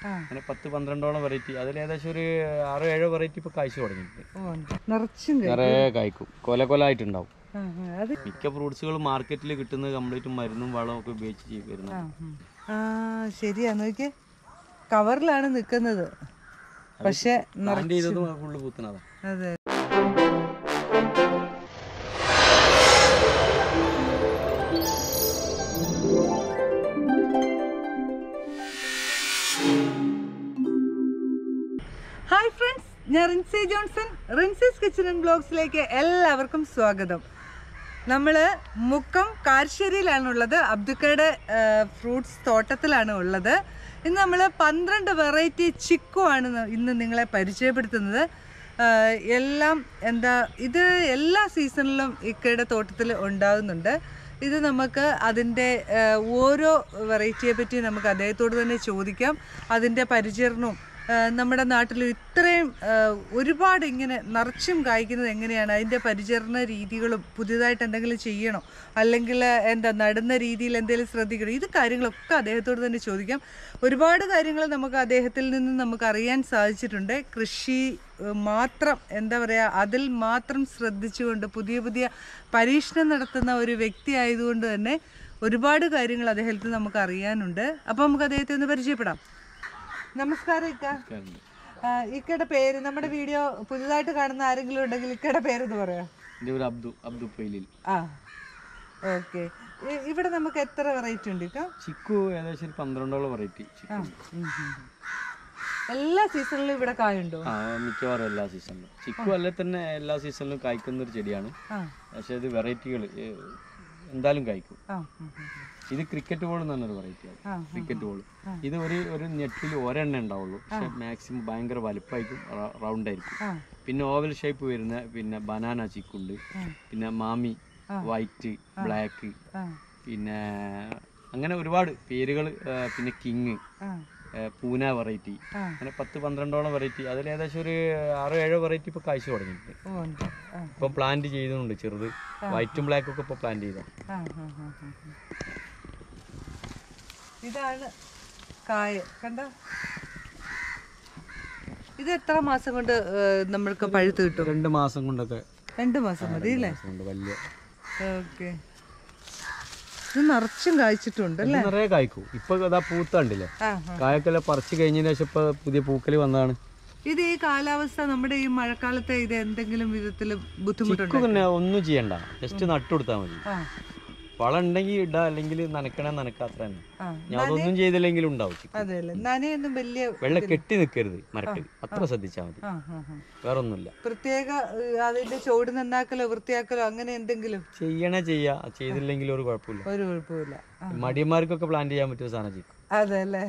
ആ. അങ്ങനെ പത്ത് പന്ത്രണ്ടോളം വെറൈറ്റി അതിൽ ഏകദേശം ഒരു ആറോ ഏഴോ വെറൈറ്റി ഇപ്പോൾ കായ്ച്ചു തുടങ്ങിയിട്ടുണ്ട് ഓ ഉണ്ട്. നിറച്ചും കഴി- നിറയെ കായ്ക്കും കൊല കൊല ആയിട്ടുണ്ടാവും ആ, ആ, അത് മിക്ക ഫ്രൂട്ട്സുകൾ മാർക്കറ്റിൽ കിട്ടുന്നത് കംപ്ലീറ്റ് മരുന്നും വളവും ഒക്കെ ഉപയോഗിച്ച് ചെയ്ത് ആ, വരുന്നത് ഉം. ആ ശരിയാ നോക്കിയേ കവറിലാണ് നിൽക്കുന്നത് പക്ഷെ പ്ലാന്റ് ചെയ്തതും ഫുള്ള് പൂത്തുന്നതാണ് അതെ ഹായ് ഫ്രണ്ട്സ് ഞാൻ Rincy Johnson Rincy's kitchen and ബ്ലോഗ്സിലേക്ക് എല്ലാവർക്കും സ്വാഗതം നമ്മൾ മുക്കം കാർശ്ശേരിയിലാണുള്ളത് അബ്ദുക്കയുടെ ഫ്രൂട്ട്സ് തോട്ടത്തിലാണ് ഉള്ളത് ഇന്ന് നമ്മൾ പന്ത്രണ്ട് വെറൈറ്റി ചിക്കു ആണ് ന- ഇന്ന് നിങ്ങളെ പരിചയപ്പെടുത്തുന്നത് ആ, എല്ലാം എന്താ ഇത് എല്ലാ സീസണിലും ഇക്കയുടെ തോട്ടത്തിൽ ഉണ്ടാകുന്നുണ്ട് ഇത് നമുക്ക് അതിൻ്റെ ആ, ഓരോ വെറൈറ്റിയെ പറ്റി നമുക്ക് അദ്ദേഹത്തോട് തന്നെ ചോദിക്കാം അതിൻ്റെ പരിചരണവും ആ, നമ്മുടെ നാട്ടിൽ ഇത്രയും ആ, ഒരുപാട് ഇങ്ങനെ നിറച്ചും കായ്ക്കുന്നത് എങ്ങനെയാണ് അതിൻ്റെ പരിചരണ രീതികളും പുതിയതായിട്ട് എന്തെങ്കിലും ചെയ്യണോ അല്ലെങ്കിൽ എന്താ നടുന്ന രീതിയിൽ എന്തെങ്കിലും ശ്രദ്ധിക്കണോ ഇത് കാര്യങ്ങളൊക്കെ അദ്ദേഹത്തോട് തന്നെ ചോദിക്കാം ഒരുപാട് കാര്യങ്ങൾ നമുക്ക് അദ്ദേഹത്തിൽ നിന്ന് നമുക്ക് അറിയാൻ സാധിച്ചിട്ടുണ്ട് കൃഷി ഏഹ്, മാത്രം എന്താ പറയുക അതിൽ മാത്രം ശ്രദ്ധിച്ചുകൊണ്ട് പുതിയ പുതിയ പരീക്ഷണം നടത്തുന്ന ഒരു വ്യക്തി ആയതുകൊണ്ട് തന്നെ ഒരുപാട് കാര്യങ്ങൾ അദ്ദേഹത്തിൽ നമുക്ക് അറിയാനുണ്ട് അപ്പോൾ നമുക്ക് അദ്ദേഹത്തെ ഒന്ന് പരിചയപ്പെടാം നമസ്കാരം ഇക്ക ആ, ഇക്കയുടെ പേര് നമ്മുടെ വീഡിയോ പുതുതായിട്ട് കാണുന്ന ആരെങ്കിലും ഉണ്ടെങ്കിൽ ഇക്കയുടെ പേരെന്ന് പറയാം എൻ്റെ ഒരു അബ്ദു അബ്ദു പൈലിൽ ആ ഓക്കെ ഇവിടെ നമുക്ക് എത്ര വെറൈറ്റി ഉണ്ട് ഇക്ക ചിക്കു ഏകദേശം ഒരു പന്ത്രണ്ടോളം വെറൈറ്റി ചിക്കു ഉം, ഉം, ഉം. എല്ലാ സീസണിലും ഇവിടെ കായുണ്ടോ ആ മിക്കവാറും എല്ലാ സീസണിലും ചിക്കു അല്ലെ തന്നെ എല്ലാ സീസണിലും കായ്ക്കുന്ന ഒരു ചെടിയാണ് ആ പക്ഷേ ഇത് വെറൈറ്റികൾ എന്തായാലും കായ്ക്കും ആ ഉം, ഉം, ഉം. ഇത് ക്രിക്കറ്റ് ബോൾ എന്ന് പറഞ്ഞൊരു വെറൈറ്റിയാണ് ആ, ക്രിക്കറ്റ് ബോൾ ഇത് ഒരു ഒരു നെറ്റിൽ ഒരെണ്ണ ഉണ്ടാവുള്ളൂ പക്ഷെ മാക്സിമം ഭയങ്കര വലുപ്പമായിരിക്കും റൗണ്ട് ആയിരിക്കും ആ പിന്നെ ഓവൽ ഷേപ്പ് വരുന്ന പിന്നെ ബനാന ചിക്കുണ്ട് പിന്നെ മാമി വൈറ്റ് ബ്ലാക്ക് ആ പിന്നെ അങ്ങനെ ഒരുപാട് പേരുകൾ പിന്നെ കിങ് ആ പൂന വെറൈറ്റി ആ. അങ്ങനെ പത്ത് പന്ത്രണ്ടോളം വെറൈറ്റി അതിൽ ഏകദേശം ഒരു ആറോ ഏഴോ വെറൈറ്റി ഇപ്പോൾ കാഴ്ച തുടങ്ങിയിട്ടുണ്ട് ഓ ഉണ്ട് ആ ഇപ്പം പ്ലാന്റ് ചെയ്യുന്നുണ്ട് ചെറുത് വൈറ്റും ബ്ലാക്കും ഒക്കെ ഇപ്പോൾ പ്ലാന്റ് ചെയ്താൽ ആ, ആ, ആ, ആ, ആ. ഇതാണ് കായ കണ്ട ഇത് എത്ര മാസം കൊണ്ട് ഏഹ്, നമ്മൾക്ക് പഴുത്ത് കിട്ടും രണ്ട് മാസം കൊണ്ടൊക്കെ രണ്ട് മാസം മതി അല്ലേ മാസം കൊണ്ട് വലിയ ഓക്കെ ഇത് നിറച്ചും കായ്ച്ചിട്ടുണ്ട് ഇത് നിറയെ കായ്ക്കും ഇപ്പൊ അതാ പൂത്തണ്ടില്ലേ ആ ആ. കായൊക്കെ പറിച്ച് കഴിഞ്ഞതിന് ശേഷം ഇപ്പൊ പുതിയ പൂക്കൽ വന്നതാണ് ഇത് ഈ കാലാവസ്ഥ നമ്മുടെ ഈ മഴക്കാലത്ത് ഇത് എന്തെങ്കിലും വിധത്തിൽ ബുദ്ധിമുട്ടുണ്ട് ചിക്കു പിന്നെ ഒന്നും ചെയ്യണ്ട ജസ്റ്റ് നട്ടുകൊടുത്താൽ മതി ആ വളം ഉണ്ടെങ്കിൽ ഇടാ അല്ലെങ്കിൽ നനക്കണേ നനക്കാത്ര തന്നെ ആ ഞാൻ അതൊന്നും ചെയ്തില്ലെങ്കിലും ഉണ്ടാവും ചിക്കു അതെ അല്ലേ നനയൊന്നും വലിയ വെള്ളം കെട്ടി നിൽക്കരുത് മരട്ടിൽ അത്ര ശ്രദ്ധിച്ചാൽ മതി ആ ആ ആ വേറെ ഒന്നുമില്ല പ്രത്യേക ഏഹ്, അതിന്റെ ചോട് നന്നാക്കലോ വൃത്തിയാക്കലോ അങ്ങനെ എന്തെങ്കിലും ചെയ്യണേ ചെയ്യാ ചെയ്തില്ലെങ്കിൽ ഒരു കുഴപ്പമില്ല ഒരു കുഴപ്പമില്ല ആ, മടിയന്മാർക്കൊക്കെ പ്ലാൻ ചെയ്യാൻ പറ്റിയ സാധനം ചിക്കു അതെ അല്ലേ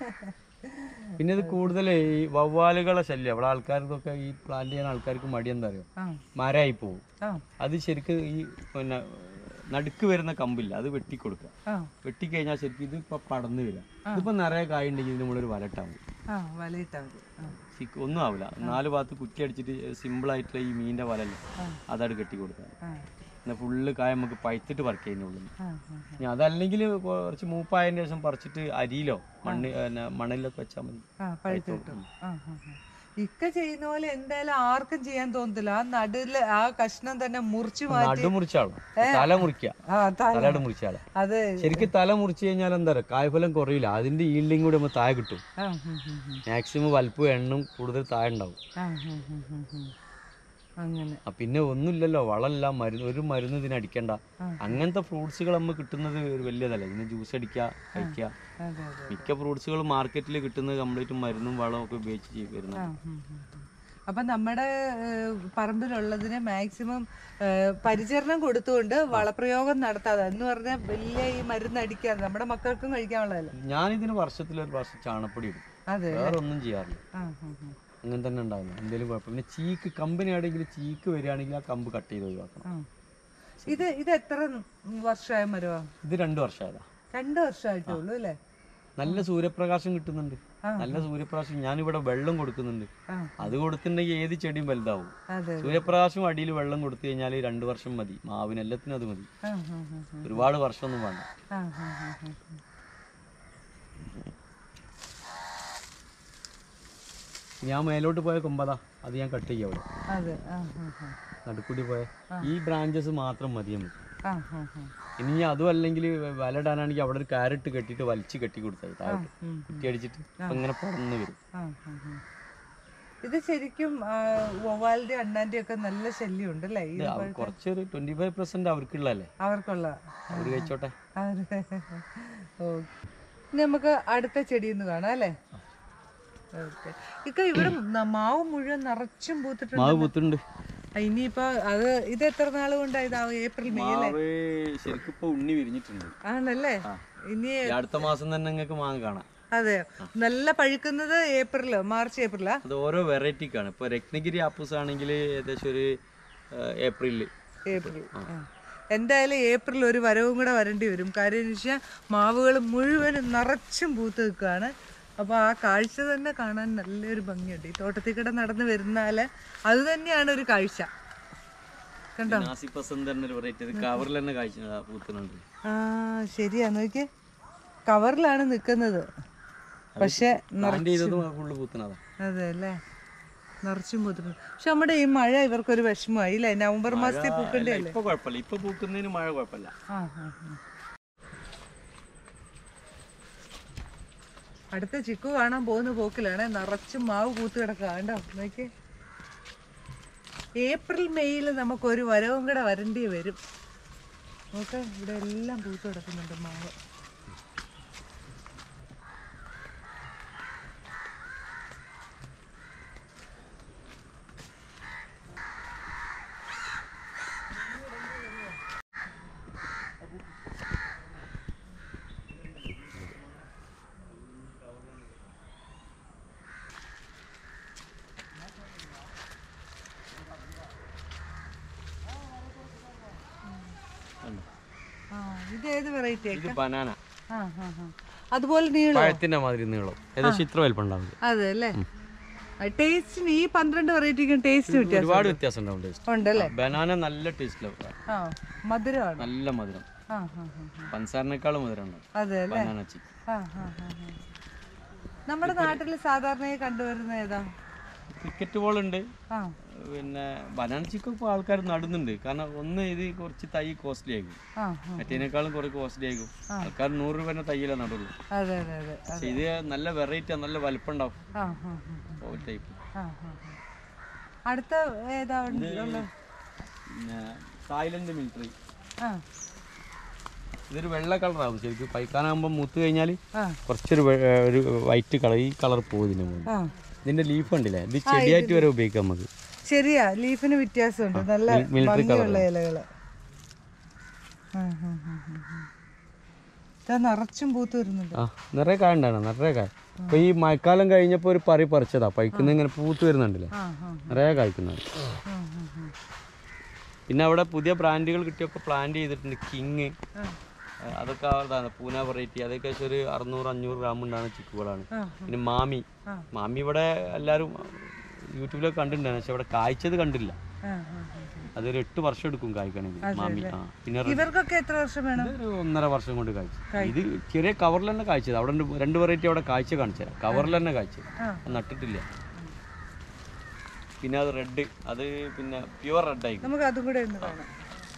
പിന്നെ ഇത് കൂടുതൽ ഈ വവ്വാലുകളെ ശല്യം അവിടെ ആൾക്കാർക്കൊക്കെ ഈ പ്ലാൻ ചെയ്യാൻ ആൾക്കാർക്ക് മടി എന്താ അറിയോ ആ മരമായി പോകും ആ അത് ശരിക്ക് ഈ പിന്നെ നടുക്ക് വരുന്ന കമ്പില്ല അത് വെട്ടിക്കൊടുക്കുക ആ വെട്ടിക്കഴിഞ്ഞാൽ ശരിക്കും ഇത് ഇപ്പൊ പടന്ന് വരിക ഇതിപ്പോ നിറയെ കായുണ്ടെങ്കിൽ ഇതിന് നമ്മളൊരു വലട്ടാവും ആ വലയിട്ടാ മതി ആ, ശരിക്കും ഒന്നും ആവില്ല നാല് ഭാഗത്ത് കുറ്റി അടിച്ചിട്ട് സിമ്പിൾ ആയിട്ടുള്ള ഈ മീനിന്റെ വലല്ലേ അതവിടെ കെട്ടി കൊടുക്കുക ആ, എന്നാൽ ഫുള്ള് കായ നമുക്ക് പഴുത്തിട്ട് പറിക്കുക അതിൻ്റെ ഉള്ളിൽ ആ, ആ. ഇനി അതല്ലെങ്കിൽ കുറച്ച് മൂപ്പായതിന് ശേഷം പറിച്ചിട്ട് അരിയിലോ മണ്ണ് പിന്നെ മണലിലൊക്കെ വെച്ചാൽ മതി ആ പഴുത്ത് കിട്ടും ആ, ആ, ആ. ഇക്ക ചെയ്യുന്ന പോലെ എന്തായാലും ആർക്കും ചെയ്യാൻ തോന്നത്തില്ല ആ നടുല് ആ കഷ്ണം തന്നെ മുറിച്ചു മാറ്റി നടു മുറിച്ചാളോ തല മുറിക്കുക ആ തല തലയുടെ മുറിച്ചാളെ അത് ശരിക്കും തല മുറിച്ച് കഴിഞ്ഞാൽ എന്താ പറയുക കായ്ഫലം കുറയില്ല അതിന്റെ ഈൽഡിങ് കൂടി നമ്മൾ താഴെ കിട്ടും ആ ഉം, ഉം, ഉം. മാക്സിമം വലുപ്പം എണ്ണം കൂടുതൽ താഴെ ഉണ്ടാവും ആ, ഉം, ഉം, ഉം, ഉം. അങ്ങനെ ആ, പിന്നെ ഒന്നുമില്ലല്ലോ വളമില്ല മരുന്ന് ഒരു മരുന്ന് ഇതിന് അടിക്കണ്ട അങ്ങനത്തെ ഫ്രൂട്ട്സുകൾ നമുക്ക് കിട്ടുന്നത് ഒരു വലിയതല്ല ഇതിന് ജ്യൂസ് അടിക്കുക കഴിക്കുക അതെ അതെ മിക്ക ഫ്രൂട്ട്സുകളും മാർക്കറ്റിൽ കിട്ടുന്നത് കംപ്ലീറ്റ് മരുന്നും വളവും ഒക്കെ ഉപയോഗിച്ച് ചെയ്ത് ആ, വരുന്നത് ഉം, ഉം, ഉം. അപ്പൊ നമ്മുടെ ഏഹ്, പറമ്പിലുള്ളതിനെ മാക്സിമം ഏഹ്, പരിചരണം കൊടുത്തുകൊണ്ട് വളപ്രയോഗം നടത്താതെ എന്ന് പറഞ്ഞാൽ വലിയ ഈ മരുന്ന് അടിക്കാതെ നമ്മുടെ മക്കൾക്കും കഴിക്കാനുള്ളതല്ല ഞാനിതിന് വർഷത്തിൽ ഒരു പ്രാവശ്യം ചാണപ്പൊടി ഇടും അതെ വേറെ ഒന്നും ചെയ്യാറില്ല ആ, ഉം, ഉം. അങ്ങനെ തന്നെ ഉണ്ടാവില്ല എന്തെങ്കിലും കുഴപ്പം പിന്നെ ചീക്ക് കമ്പനി ആണെങ്കിൽ ചീക്ക് വരികയാണെങ്കിൽ ആ കമ്പ് കട്ട് ചെയ്ത് ഒഴിവാക്കണം ആ. ഇത് ഇത് എത്ര വർഷമായ മരവാ ഇത് രണ്ട് വർഷമായതാ രണ്ട് വർഷമായിട്ടേ ഉള്ളൂ അല്ലേ നല്ല സൂര്യപ്രകാശം കിട്ടുന്നുണ്ട് ആ. നല്ല സൂര്യപ്രകാശം ഞാനിവിടെ വെള്ളം കൊടുക്കുന്നുണ്ട് ആ അത് കൊടുത്തിട്ടുണ്ടെങ്കിൽ ഏത് ചെടിയും വലുതാവും അതെ സൂര്യപ്രകാശം അടിയിൽ വെള്ളം കൊടുത്തു കഴിഞ്ഞാൽ രണ്ട് വർഷം മതി മാവിന് എല്ലാത്തിനും അത് മതി ആ, ആ, ആ, ആ. ഒരുപാട് വർഷമൊന്നും വേണ്ട ആ, ആ, ആ, ആ, ആ. ഞാൻ മേലോട്ട് പോയ കൊമ്പതാ അത് ഞാൻ കട്ട് ചെയ്യാം അവിടെ അതെ ആ ആ ആ നടുക്കൂടി പോയ ഈ ബ്രാഞ്ചസ് മാത്രം മതി നമുക്ക് ആ ആ ആ ഇനി ഞാൻ അതും അല്ലെങ്കിൽ വല ഇടാനാണെങ്കിൽ അവിടെ ഒരു കാരറ്റ് കെട്ടിയിട്ട് വലിച്ച് കെട്ടി കൊടുത്തത് താഴോട്ട് ഉം. കുറ്റി അടിച്ചിട്ട് അങ്ങനെ പടന്ന് വരും ആ, ആ, ആ. ഇത് ശരിക്കും ആ, വവ്വാലിന്റെ അണ്ണാന്റെ ഒക്കെ നല്ല ശല്യം ഉണ്ടല്ലേ ഈ ഇത് അവ- കുറച്ചൊരു ട്വന്റി ഫൈവ് പെർസെന്റ് അവർക്കുള്ളതല്ലേ അവർക്കുള്ള അവർ കഴിച്ചോട്ടെ അവര് ഓ ഇനി നമുക്ക് അടുത്ത ചെടി ഒന്ന് കാണാം അല്ലേ ഓക്കെ ഇക്ക ഇവിടെ ന- മാവ് മുഴുവൻ നിറച്ചും പൂത്തിട്ടുണ്ട് മാവ് പുത്തുണ്ട് ആ, ഇനിയിപ്പോ അത് ഇത് എത്ര നാൾ കൊണ്ടായതാവും ഏപ്രിൽ മെയ് അല്ലേ മാവ് ശരിക്കും ഇപ്പൊ ഉണ്ണി വിരിഞ്ഞിട്ടുണ്ട് ആണല്ലേ ഇനി ഈ അടുത്ത മാസം തന്നെ നിങ്ങൾക്ക് മാങ്ങ കാണാം അതെ നല്ല പഴുക്കുന്നത് ഏപ്രിലോ മാർച്ച് ഏപ്രിലാ അത് ഓരോ വെറൈറ്റിക്കാണ് ഇപ്പൊ രത്നഗിരി ആപ്പൂസ് ആണെങ്കിൽ ഏകദേശം ഒരു ഏപ്രിലിൽ ഏപ്രിൽ ആ. എന്തായാലും ഏപ്രിൽ ഒരു വരവും കൂടെ വരേണ്ടി വരും കാര്യം എന്ന് വെച്ചാൽ മാവുകൾ മുഴുവനും നിറച്ചും പൂത്ത് നിൽക്കുകയാണ് അപ്പോൾ ആ കാഴ്ച തന്നെ കാണാൻ നല്ലൊരു ഭംഗിയുണ്ട് ഈ തോട്ടത്തിൽ കൂടെ നടന്ന് വരുന്നാൽ അത് തന്നെയാണ് ഒരു കാഴ്ച കണ്ടോ നാസി പസന്ത് എന്നൊരു വെറൈറ്റി അത് കവറിൽ തന്നെ കാഴ്ച പൂത്തുന്നുണ്ട് ആ ശരിയാ നോക്കി കവറിലാണ് നിൽക്കുന്നത് പക്ഷെ പ്ലാന്റ് ചെയ്തതും ഫുള്ള് പൂത്തുന്നതാ അതെ അല്ലേ നിറച്ചും പൂത്തിട്ടുണ്ട് പക്ഷെ നമ്മുടെ ഈ മഴ ഇവർക്കൊരു വിഷമമായി അല്ലേ നവംബർ മാസത്തിൽ പൂക്കണ്ടേ അല്ല, ഇപ്പൊ കുഴപ്പമില്ല ഇപ്പൊ പൂക്കുന്നതിന് മഴ കുഴപ്പമില്ല ആ, ആ, ആ. അടുത്ത ചിക്കു കാണാൻ പോകുന്ന പോക്കിലാണ് നിറച്ചും മാവ് പൂത്ത് കിടക്കുക കണ്ടോ നോക്കി ഏപ്രിൽ മെയ്യിൽ നമുക്കൊരു വരവും കൂടെ വരേണ്ടി വരും നോക്ക് ഇവിടെ എല്ലാം പൂത്ത് കിടക്കുന്നുണ്ട് മാവ് ആ ഇത് ഏത് വെറൈറ്റി ഇത് ബനാന ആ ആ ആ അതുപോലെ നീളം പഴത്തിന്റെ മാതിരി നീളം ഏകദേശം ഇത്ര വലിപ്പം ഉണ്ടാവും അതെ അല്ലേ ടേസ്റ്റിന് ഈ പന്ത്രണ്ട് വെറൈറ്റിക്കും ടേസ്റ്റ് വ്യത്യാസം ഒരുപാട് വ്യത്യാസം ഉണ്ടാവും ടേസ്റ്റ് ഉണ്ടല്ലേ ബനാന നല്ല ടേസ്റ്റ് ആ മധുരമാണ് നല്ല മധുരം ആ ആ ആ പഞ്ചസാരനേക്കാളും മധുരം ഉണ്ടാവും അതെ അല്ലേ ബനാന ചിക്കൻ ആ ആ ആ ആ. നമ്മുടെ നാട്ടിൽ സാധാരണയായി കണ്ടുവരുന്ന ഏതാ ക്രിക്കറ്റ് ബോൾ ഉണ്ട് ആ പിന്നെ ബനാന ചിക്കൻ ഇപ്പോൾ ആൾക്കാർ നടുന്നുണ്ട് കാരണം ഒന്ന് ഇത് കുറച്ച് തൈ കോസ്റ്റ്ലി ആയിരിക്കും ആ ആ. മറ്റേനേക്കാളും കുറെ കോസ്റ്റ്ലി ആയിരിക്കും ആൾക്കാർ നൂറ് രൂപേന്റെ തൈയിലേ നടുള്ളൂ അതെ അതെ അതെ പക്ഷെ ഇത് നല്ല വെറൈറ്റി നല്ല വലിപ്പം ഉണ്ടാവും ആ ആ ആ ഒരു ടൈപ്പ് ആ ആ ആ. അടുത്ത ഏതാ ഉണ്ട് ഉള്ളത്? പിന്നെ തായ്ലൻഡ് മിലിറ്ററി ആ ഇതൊരു വെള്ള കളറാവും ശരിക്കും പൈക്കാനാകുമ്പോൾ മൂത്ത് കഴിഞ്ഞാൽ ആ കുറച്ചൊരു വെ- ഒരു വൈറ്റ് കളർ ഈ കളർ പോകും ഇതിന് മുകളിൽ ആ ഇതിന്റെ ലീഫ് ഉണ്ടല്ലേ ഇത് ചെടിയായിട്ട് വരെ ഉപയോഗിക്കാം നമുക്ക് ശരിയാ ലീഫിന് വ്യത്യാസമുണ്ട് നല്ല മിലിറ്ററി ഭംഗിയുള്ള ഇലകള് ആ, ആ, ആ, ആ, ആ. ഇതാ നിറച്ചും പൂത്ത് വരുന്നുണ്ട് ആ നിറയെ കായ ഉണ്ടാണ് നിറയെ കായ ഇപ്പൊ ഈ മഴക്കാലം കഴിഞ്ഞപ്പോൾ ഒരു പറി പറിച്ചതാ പൈക്കുന്ന ഇങ്ങനെ പൂത്ത് വരുന്നുണ്ടല്ലേ ആ ആ നിറയെ കായ്ക്കുന്നതാണ് ആ, ആ, ആ. പിന്നെ അവിടെ പുതിയ ബ്രാൻഡുകൾ കിട്ടിയപ്പോൾ പ്ലാന്റ് ചെയ്തിട്ടുണ്ട് കിങ് ആ. അതൊക്കെ അതാണ് പൂന വെറൈറ്റി അതൊക്കെ ഏകദേശം ഒരു അറുന്നൂറ് അഞ്ഞൂറ് ഗ്രാം ഉണ്ടാകുന്ന ചിക്കുകളാണ് ആ. പിന്നെ മാമി ആ. മാമി ഇവിടെ എല്ലാവരും യൂട്യൂബിലൊക്കെ കണ്ടിട്ടുണ്ടായിരുന്നു പക്ഷെ ഇവിടെ കായ്ച്ചത് കണ്ടില്ല ആ, ആ, ആ. അതൊരു എട്ട് വർഷം എടുക്കും കായ്ക്കണമെങ്കിൽ മാമി ആ പിന്നെ റെ- ഇവർക്കൊക്കെ എത്ര വർഷം വേണം ഒരു ഒന്നര വർഷം കൊണ്ട് കായ്ച്ചു ഇത് ചെറിയ കവറിൽ തന്നെ കായ്ച്ചത് അവിടെ ഉണ്ട് രണ്ട് വെറൈറ്റി അവിടെ കാഴ്ച കാണിച്ചു തരാം കവറിൽ തന്നെ കായ്ച്ചത് ആ. അത് നട്ടിട്ടില്ല പിന്നെ അത് റെഡ് അത് പിന്നെ പ്യുവർ റെഡ് ആയിരിക്കും നമുക്ക് അതും കൂടെ ഒന്ന് കാണാം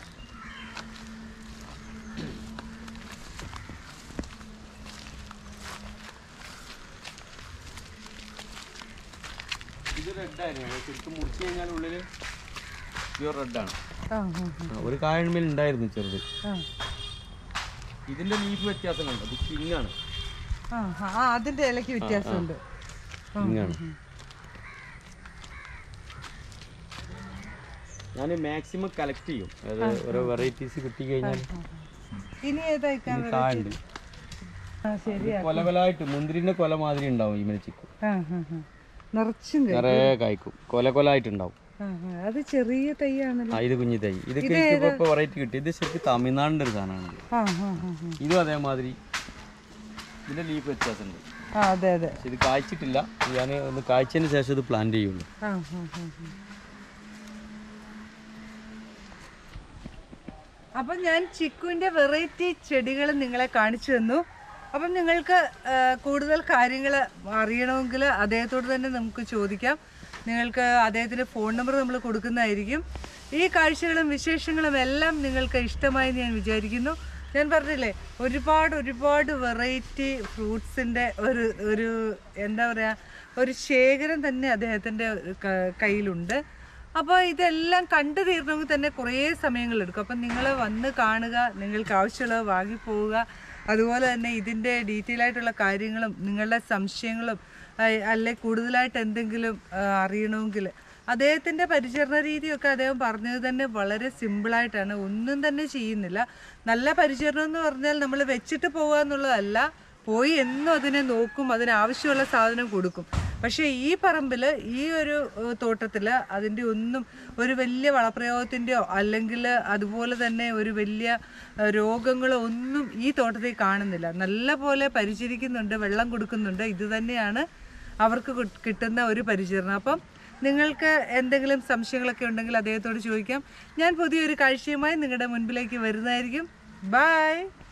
ഇത് റെഡ് ആയിരുന്നു ശരിക്കും മുറിച്ച് കഴിഞ്ഞാൽ ഉള്ളിൽ പ്യുവർ റെഡാണ് ആ ആ ഒരു കായൺമേൽ ഉണ്ടായിരുന്നു ചെറുത് ആ ഇതിന്റെ ലീഫ് വ്യത്യാസമുണ്ട് അത് കിങ് ആണ് ആ ആ, ആ അതിന്റെ ഇലയ്ക്ക് വ്യത്യാസമുണ്ട് കിങ് ആണ് ഞാൻ മാക്സിമം കളക്ട് ചെയ്യും അതായത് ഓരോ വെറൈറ്റീസ് കിട്ടി കഴിഞ്ഞാൽ ഇനി ഏതായിക്കാൻ കായുണ്ട് ആ ശരിയാ കൊല കൊലായിട്ട് മുന്തിരിന്റെ കൊല മാതിരി ഉണ്ടാവും ഇങ്ങനെ ചിക്കു ആ ആ ആ നിറച്ചും കഴി- നിറയെ കായ്ക്കും കൊല കൊലായിട്ടുണ്ടാവും ആ ആ അത് ചെറിയ തൈയാണല്ലോ ആ ഇത് കുഞ്ഞി തൈ ഇത് ഇപ്പൊ വെറൈറ്റി കിട്ടി ഇത് ശരിക്കും തമിഴ്നാടിന്റെ ഒരു സാധനമാണ് ആ ആ ആ ആ. ഇതും അതേമാതിരി ഇതിന്റെ ലീഫ് വ്യത്യാസമുണ്ട് ആ അതെ അതെ പക്ഷെ ഇത് കായ്ച്ചിട്ടില്ല ഞാൻ ഒന്ന് കായ്ച്ചതിന് ശേഷം ഇത് പ്ലാന്റ് ചെയ്യുള്ളൂ ആ ആ ആ ആ. അപ്പൊ ഞാൻ ചിക്കുവിന്റെ വെറൈറ്റി ചെടികൾ നിങ്ങളെ കാണിച്ചു തന്നു അപ്പം നിങ്ങൾക്ക് ആ, കൂടുതൽ കാര്യങ്ങൾ അറിയണമെങ്കിൽ അദ്ദേഹത്തോട് തന്നെ നമുക്ക് ചോദിക്കാം നിങ്ങൾക്ക് അദ്ദേഹത്തിൻ്റെ ഫോൺ നമ്പർ നമ്മൾ കൊടുക്കുന്നതായിരിക്കും ഈ കാഴ്ചകളും വിശേഷങ്ങളും എല്ലാം നിങ്ങൾക്ക് ഇഷ്ടമായി ഞാൻ വിചാരിക്കുന്നു ഞാൻ പറഞ്ഞില്ലേ ഒരുപാട് ഒരുപാട് വെറൈറ്റി ഫ്രൂട്ട്സിൻ്റെ ഒരു ഒരു എന്താ പറയുക ഒരു ശേഖരം തന്നെ അദ്ദേഹത്തിൻ്റെ ക- കയ്യിലുണ്ട് അപ്പോൾ ഇതെല്ലാം കണ്ടു തീരണമെങ്കിൽ തന്നെ കുറേ സമയങ്ങളെടുക്കും അപ്പം നിങ്ങൾ വന്ന് കാണുക നിങ്ങൾക്ക് ആവശ്യമുള്ളത് വാങ്ങിപ്പോവുക അതുപോലെ തന്നെ ഇതിൻ്റെ ഡീറ്റെയിൽ ആയിട്ടുള്ള കാര്യങ്ങളും നിങ്ങളുടെ സംശയങ്ങളും അയ് അല്ലെ കൂടുതലായിട്ട് എന്തെങ്കിലും ആ, അറിയണമെങ്കിൽ അദ്ദേഹത്തിൻ്റെ പരിചരണ രീതിയൊക്കെ അദ്ദേഹം പറഞ്ഞത് തന്നെ വളരെ സിമ്പിളായിട്ടാണ് ഒന്നും തന്നെ ചെയ്യുന്നില്ല നല്ല പരിചരണം എന്ന് പറഞ്ഞാൽ നമ്മൾ വെച്ചിട്ട് പോകുക എന്നുള്ളതല്ല പോയി എന്നും അതിനെ നോക്കും അതിനാവശ്യമുള്ള സാധനം കൊടുക്കും പക്ഷേ ഈ പറമ്പിൽ ഈ ഒരു തോട്ടത്തിൽ അതിൻ്റെ ഒന്നും ഒരു വലിയ വളപ്രയോഗത്തിൻ്റെയോ അല്ലെങ്കിൽ അതുപോലെ തന്നെ ഒരു വലിയ ഏഹ്, രോഗങ്ങളോ ഒന്നും ഈ തോട്ടത്തിൽ കാണുന്നില്ല നല്ല പോലെ പരിചരിക്കുന്നുണ്ട് വെള്ളം കൊടുക്കുന്നുണ്ട് ഇത് തന്നെയാണ് അവർക്ക് കിട്ട്- കിട്ടുന്ന ഒരു പരിചരണം അപ്പം നിങ്ങൾക്ക് എന്തെങ്കിലും സംശയങ്ങളൊക്കെ ഉണ്ടെങ്കിൽ അദ്ദേഹത്തോട് ചോദിക്കാം ഞാൻ പുതിയൊരു കാഴ്ചയുമായി നിങ്ങളുടെ മുൻപിലേക്ക് വരുന്നതായിരിക്കും ബൈ